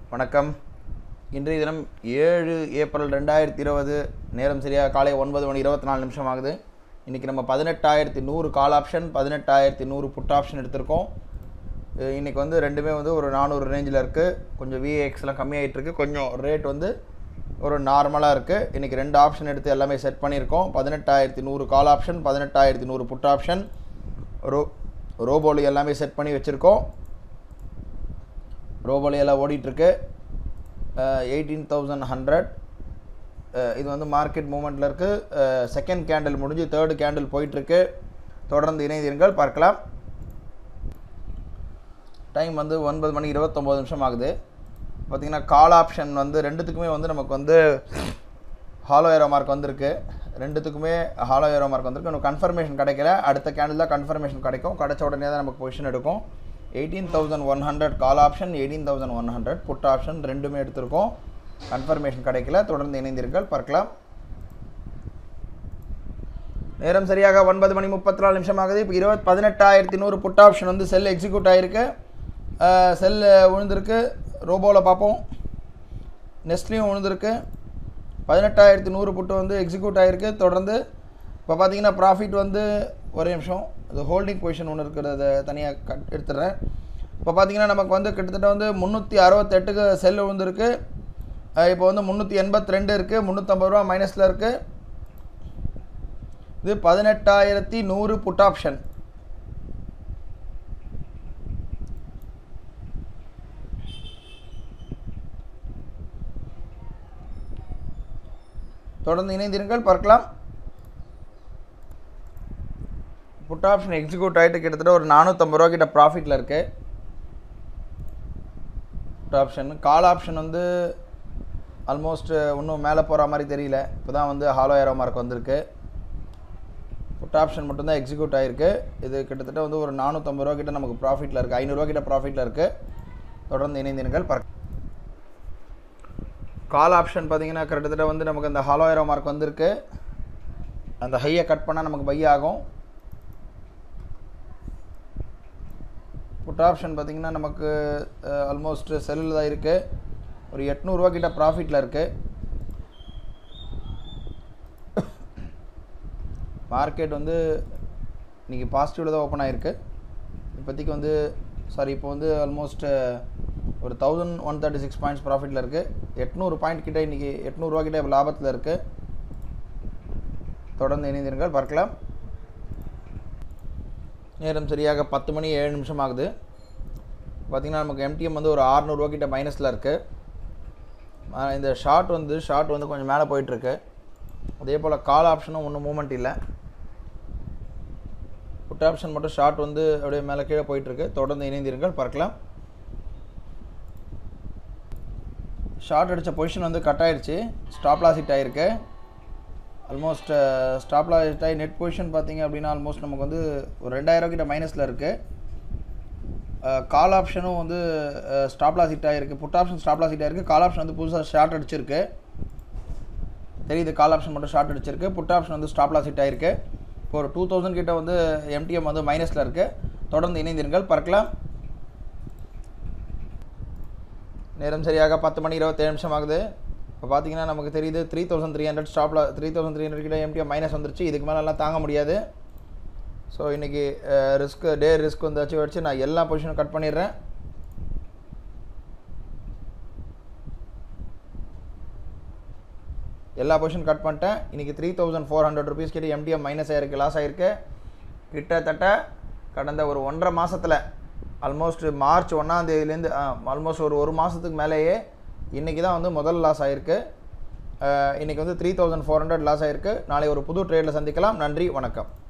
வணக்கம் இன்றைய தினம் ஏழு ஏப்ரல் ரெண்டாயிரத்தி இருபது நேரம் சரியாக காலை ஒன்பது மணி இருபத்தி நாலு நிமிஷம் ஆகுது இன்றைக்கி நம்ம பதினெட்டாயிரத்தி நூறு கால் ஆப்ஷன் பதினெட்டாயிரத்தி நூறு புட் ஆப்ஷன் எடுத்திருக்கோம் அஹ் இன்னைக்கு வந்து ரெண்டுமே வந்து ஒரு நானூறு ரேஞ்சில் இருக்குது கொஞ்சம் விஎக்ஸ்லாம் கம்மியாயிட்டு இருக்கு கொஞ்சம் ரேட் வந்து ஒரு நார்மலாக இருக்குது இன்றைக்கி ரெண்டு ஆப்ஷன் எடுத்து எல்லாமே செட் பண்ணியிருக்கோம் பதினெட்டாயிரத்தி நூறு கால் ஆப்ஷன் பதினெட்டாயிரத்தி நூறு புட் ஆப்ஷன் ரோ ரோபோலி எல்லாமே செட் பண்ணி வச்சுருக்கோம் ரோபோலி எல்லாம் ஓடிட்டுருக்கு எயிட்டீன் தௌசண்ட் ஹண்ட்ரட் இது வந்து மார்க்கெட் மூமெண்ட்டில் இருக்குது செகண்ட் கேண்டில் முடிஞ்சு தேர்டு கேண்டில் போயிட்டுருக்கு தொடர்ந்து இணைந்தீர்கள் பார்க்கலாம் டைம் வந்து ஒன்பது மணி இருபத்தொம்போது நிமிஷம் ஆகுது பார்த்திங்கன்னா கால் ஆப்ஷன் வந்து ரெண்டுத்துக்குமே வந்து நமக்கு வந்து ஹாலோ ஏரோ மார்க் வந்திருக்கு ரெண்டுத்துக்குமே ஹாலோ ஏரோ மார்க் வந்திருக்கு இன்னும் கன்ஃபர்மேஷன் கிடைக்கல அடுத்த கேண்டில் தான் கன்ஃபர்மேஷன் கிடைக்கும் கிடைச்ச உடனே தான் நமக்கு பொசிஷன் எடுக்கும் eighteen thousand one hundred call option eighteen thousand one hundred put option ரெண்டுமே எடுத்திருக்கோம் கன்ஃபர்மேஷன் கிடைக்கல தொடர்ந்து இணைந்தீர்கள் பார்க்கலாம் நேரம் சரியாக ஒன்பது மணி முப்பத்தி நாலு நிமிஷம் ஆகுது இப்போ இருபத் பதினெட்டாயிரத்தி நூறு புட் ஆப்ஷன் வந்து செல் எக்ஸிக்யூட் ஆகிருக்கு செல் விழுந்திருக்கு ரோபோவில் பார்ப்போம் நெஸ்ட்லேயும் விழுந்திருக்கு பதினெட்டாயிரத்தி நூறு புட்டு வந்து எக்ஸிக்யூட் ஆகிருக்கு தொடர்ந்து இப்போ பார்த்தீங்கன்னா ப்ராஃபிட் வந்து ஒரே நிமிஷம் அது ஹோல்டிங் பொசிஷன் ஒன்று இருக்கிறத தனியாக கட் எடுத்துடுறேன் இப்போ பார்த்தீங்கன்னா நமக்கு வந்து கிட்டத்தட்ட வந்து முந்நூற்றி அறுபத்தெட்டுக்கு செல் விழுந்திருக்கு அஹ் இப்போ வந்து முந்நூற்றி எண்பத்தி ரெண்டு இருக்குது முந்நூற்றம்பது ரூபா மைனஸில் இருக்குது இது பதினெட்டாயிரத்தி நூறு புட் ஆப்ஷன் தொடர்ந்து இணைந்திருங்கள் பார்க்கலாம் புட் ஆப்ஷன் எக்ஸிக்யூட் ஆகிட்டு கிட்டத்தட்ட ஒரு நானூற்றம்பது ரூபா கிட்ட ப்ராஃபிட்டில் இருக்குது புட் ஆப்ஷன் கால் ஆப்ஷன் வந்து ஆல்மோஸ்ட் இன்னும் மேலே போகிற மாதிரி தெரியல இப்போ தான் வந்து ஹாலோ ஏரோ மார்க் வந்திருக்கு புட் ஆப்ஷன் மட்டும்தான் எக்ஸிக்யூட் ஆகிருக்கு இது கிட்டத்தட்ட வந்து ஒரு நானூற்றம்பது ரூபா கிட்ட நமக்கு ப்ராஃபிட்டில் இருக்குது ஐநூறுரூவா கிட்ட ப்ராஃபிட்டில் இருக்குது தொடர்ந்து இணைந்திருங்கள் பார்க்க கால் ஆப்ஷன் பார்த்தீங்கன்னா கிட்டத்தட்ட வந்து நமக்கு அந்த ஹாலோ ஏரோ மார்க் வந்திருக்கு அந்த ஹையை கட் பண்ணால் நமக்கு பை ஆகும் புட் ஆப்ஷன் பார்த்தீங்கன்னா நமக்கு ஆல்மோஸ்ட் செல்லில் தான் இருக்குது ஒரு எட்நூறுரூவா கிட்ட ப்ராஃபிட்டில் இருக்குது மார்க்கெட் வந்து இன்றைக்கி பாசிட்டிவில் தான் ஓப்பன் ஆகிருக்கு இப்போதைக்கு வந்து சாரி இப்போ வந்து ஆல்மோஸ்ட் ஒரு thousand one thirty six points ப்ராஃபிட்டில் இருக்குது எட்நூறு பாயிண்ட் கிட்ட இன்றைக்கி எட்நூறுரூவா கிட்ட இப்போ லாபத்தில் இருக்குது தொடர்ந்து இணைந்திருங்கள் பார்க்கலாம் நேரம் சரியாக பத்து மணி ஏழு நிமிஷம் ஆகுது பார்த்திங்கன்னா நமக்கு எம்டிஎம் வந்து ஒரு ஆறுநூறுவா கிட்ட மைனஸில் இருக்குது இந்த ஷார்ட் வந்து ஷார்ட் வந்து கொஞ்சம் மேலே போயிட்டுருக்கு அதே போல் கால் ஆப்ஷனும் ஒன்றும் மூமெண்ட் இல்லை புட் ஆப்ஷன் மட்டும் ஷார்ட் வந்து அப்படியே மேலே கீழே போயிட்டுருக்கு தொடர்ந்து இணைந்திருங்கள் பார்க்கலாம் ஷார்ட் அடித்த பொசிஷன் வந்து கட் ஆயிடுச்சு ஸ்டாப் லாஸ் ஹிட் ஆகிருக்கு ஆல்மோஸ்ட் ஸ்டாப் லாஸ் ஹிட் ஆகி நெட் பொசிஷன் பார்த்தீங்க அப்படின்னா ஆல்மோஸ்ட் நமக்கு வந்து ஒரு ரெண்டாயிரம் கிட்ட மைனஸில் இருக்குது கால் ஆப்ஷனும் வந்து ஸ்டாப் லாஸ் ஹிட் ஆகிருக்கு put option stop loss hit call கால் ஆப்ஷன் வந்து புதுசாக ஷார்ட் அடிச்சிருக்கு தெரியுது கால் ஆப்ஷன் மட்டும் ஷார்ட் அடிச்சிருக்கு புட் ஆப்ஷன் வந்து ஸ்டாப் லாஸ் ஹிட் ஆகிருக்கு இப்போ ஒரு டூ தௌசண்ட் கிட்ட வந்து எம்டிஎம் வந்து மைனஸில் இருக்குது தொடர்ந்து இணைந்திருங்கள் பார்க்கலாம் நேரம் சரியாக பத்து மணி இருபத்தேழு நிமிஷம் ஆகுது இப்போ பார்த்தீங்கன்னா நமக்கு தெரியுது த்ரீ தௌசண்ட் த்ரீ ஹண்ட்ரட் ஸ்டாப்பில் த்ரீ தௌசண்ட் த்ரீ ஹண்ட்ரட் கிட்ட எம்டிஎம் மைனஸ் வந்துருச்சு இதுக்கு மேலெல்லாம் தாங்க முடியாது ஸோ இன்றைக்கி ரிஸ்க் டே ரிஸ்க் வந்து வச்சு வச்சு நான் எல்லா பொசிஷனும் கட் பண்ணிடுறேன் எல்லா பொசிஷன் கட் பண்ணிட்டேன் இன்றைக்கி three thousand four hundred rupees கிட்ட எம்டிஎம் மைனஸ் ஆகிருக்கு லாஸ் ஆகிருக்கு கிட்டத்தட்ட கடந்த ஒரு ஒன்றரை மாதத்தில் ஆல்மோஸ்ட் மார்ச் ஒன்றாந்தேதியிலேருந்து ஆல்மோஸ்ட் ஒரு ஒரு மாதத்துக்கு மேலேயே இன்றைக்கி தான் வந்து முதல் லாஸ் ஆகிருக்கு இன்றைக்கி வந்து three thousand four hundred loss ஆகிருக்கு நாளை ஒரு புது ட்ரேடில் சந்திக்கலாம் நன்றி வணக்கம்